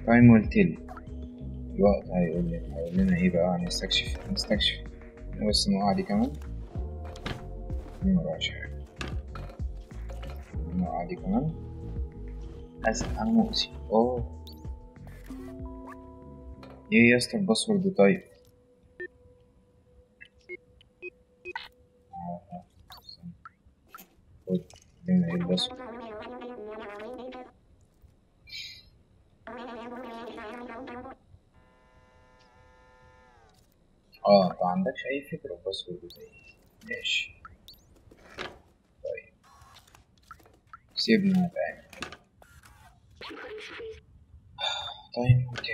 تايم ويل الوقت هيقول لي هيقول لنا ايه بقى هنستكشف هنستكشف بس نوقع دي كمان مراش حاجة نوقع دي كمان أسف أنا مؤذي أوه ايه يا اسطى الباسورد طيب خد هنا ايه الباسورد اه ما عندكش اي فكرة الباسورد زي ماشي طيب سيبنا بقى طيب اوكي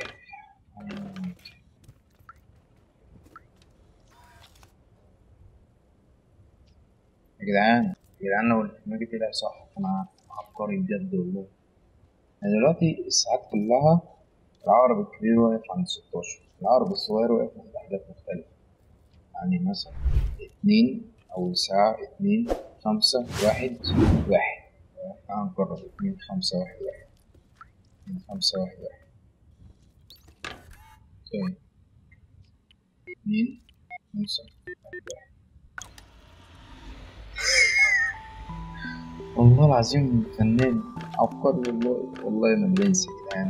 يا جدعان يا جدعان لو دماغي طلع صح انا عبقري بجد والله انا دلوقتي الساعات كلها العقرب الكبير واقف عند ستاشر العقرب الصغير واقف عند حاجات مختلفة يعني مثلا اتنين أول ساعة اتنين خمسة واحد واحد تعال نجرب اتنين خمسة واحد واحد اتنين خمسة واحد واحد طيب اتنين خمسة واحد واحد والله العظيم فنان عبقري والله والله ما بنسى يا جدعان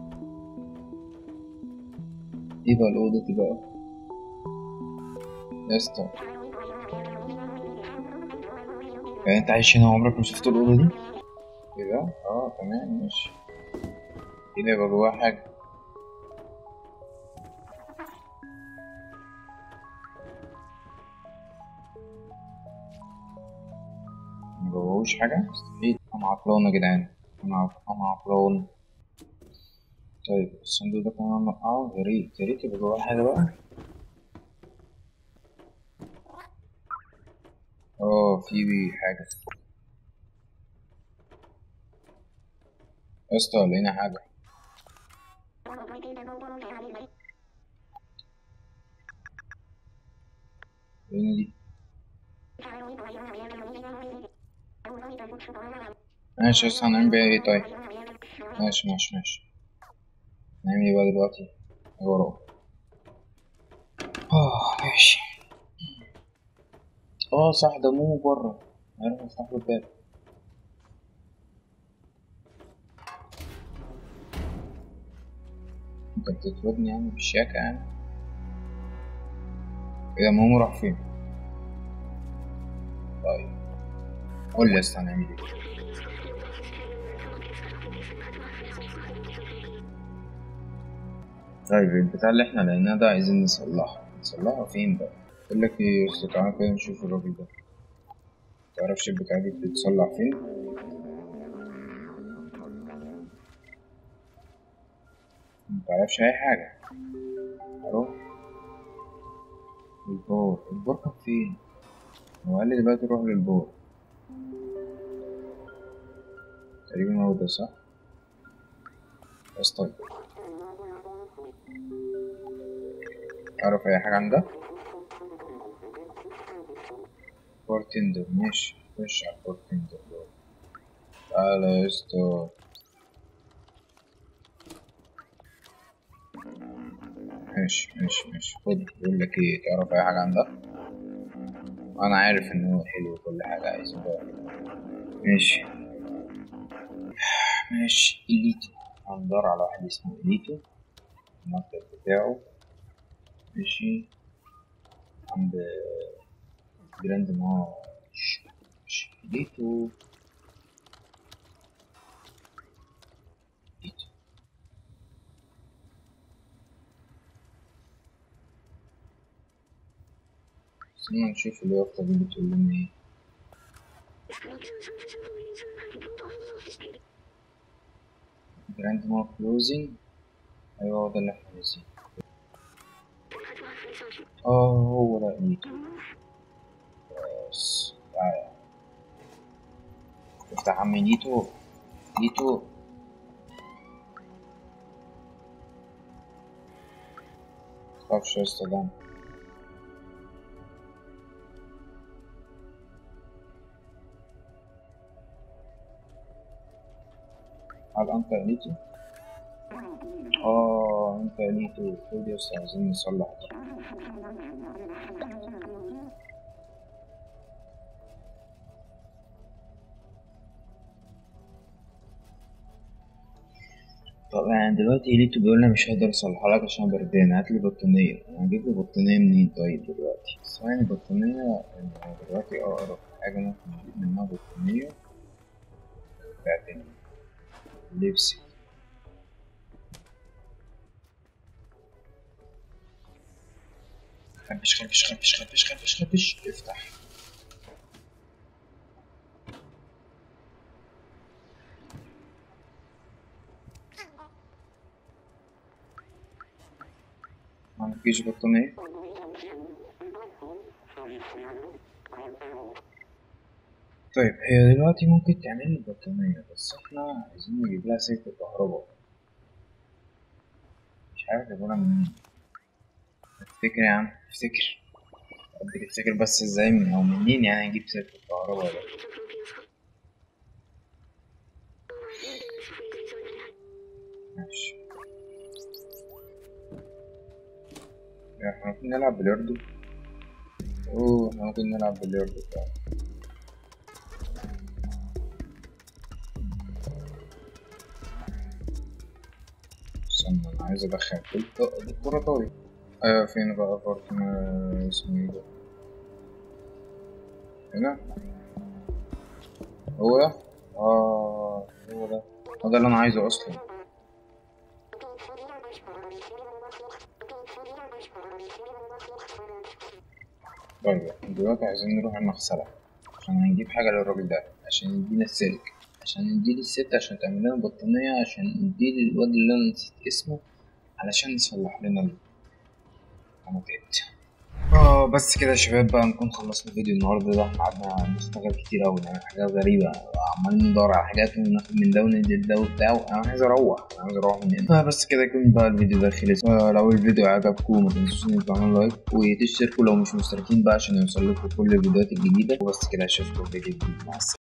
ايه بقى الأوضة دي بقى يا اسطى يعني انت عايش هنا وعمرك ما شفت الأوضة دي؟ ايه ده؟ اه تمام ماشي ايه ده يبقى جواها حاجة مجوهوش حاجة مستحيل أنا عطلان يا جدعان أنا عط- أنا عطلان طيب الصندوق ده كمان اه يا ريت يا ريت يبقى جواه حاجة بقى اه في حاجة يا اسطى لقينا حاجة لقينا دي ماشي يا اسطى هنعمل بيها ايه طيب ماشي ماشي ماشي نعمل ايه بقى دلوقتي وراه اه ماشي اه صح ده مومو بره عارف افتح له الباب انت بتطردني يعني بالشياكة يعني ايه ده مومو راح فين طيب قول لي يا اسطى هنعمل ايه طيب البتاع اللي احنا لقيناه ده عايزين نصلحه نصلحه فين بقى اقول لك ايه يا اسطى تعالى كده نشوف الراجل ده متعرفش البتاع دي بتتصلح فين متعرفش اي حاجة اروح البور البور كان فين هو قال لي دلوقتي روح للبور تقريبا هو ده صح بس طيب تعرف اي حاجة عن ده بورتندر ماشي خش على البورتندر ده تعالى يا اسطى ماشي ماشي ماشي خد بقول لك ايه تعرف اي حاجة عن ده انا عارف ان هو حلو وكل حاجة عايزه بقى ماشي ماشي إليتو هندور على واحد اسمه إليتو المكتب بتاعه ماشي عند جراند مارش ماشي إليتو إليتو استنى نشوف اليافطة دي بتقول لنا ايه جراند مار كلوزنج ايوه هو ده اللي احنا عايزينه اه هو ده إليتو بس تعالى افتح عمي نيتو نيتو متخافش يا اسطى ده هل أنت نيتو؟ اه انت ليتو خد يا اسطى عايزين نصلح دي طب يعني دلوقتي ليتو بيقول لي مش هقدر اصلحها لك عشان بردان هات لي بطانية انا هجيب لي بطانية منين طيب دلوقتي ثواني بطانية يعني دلوقتي اقرب حاجة ممكن اجيب منها بطانية بتاعت اللبس خبش خبش خبش خبش خبش خبش افتح ما مفيش بطانية طيب هي دلوقتي ممكن تعمل لي بطانية بس احنا عايزين نجيب لها سلك كهرباء مش عارف اجيبها منين افتكر يا عم افتكر ربي تفتكر بس ازاي من او منين يعني نجيب سلك الكهرباء ده ماشي يعني احنا ممكن نلعب بلياردو اوه احنا ممكن نلعب بلياردو فعلا استنى انا عايز ادخل كل الكورة طاير ايوه فين بقى فورتنا اسمه ايه ده هنا هو ده اه هو ده هو ده اللي انا عايزه اصلا طيب دلوقتي عايزين نروح المغسلة عشان هنجيب حاجة للراجل ده عشان يدينا السلك عشان نديله الست عشان تعمل لنا بطانية عشان نديله الواد اللي أنا نسيت اسمه علشان يصلح لنا ال- أنا تعبت اه بس كده يا شباب بقى نكون خلصنا الفيديو النهارده ده احنا قعدنا نشتغل كتير أوي نعمل حاجات غريبة عمالين ندور على حاجات وناخد من ده وندي ده وبتاع أنا عايز أروح أنا عايز أروح من هنا بس كده يكون بقى الفيديو ده خلص آه، لو الفيديو عجبكم ما تنسوش إنكم تعملوا لايك وتشتركوا لو مش مشتركين بقى عشان يوصل لكم كل الفيديوهات الجديدة وبس كده أشوفكم في فيديو جديد مع السلامة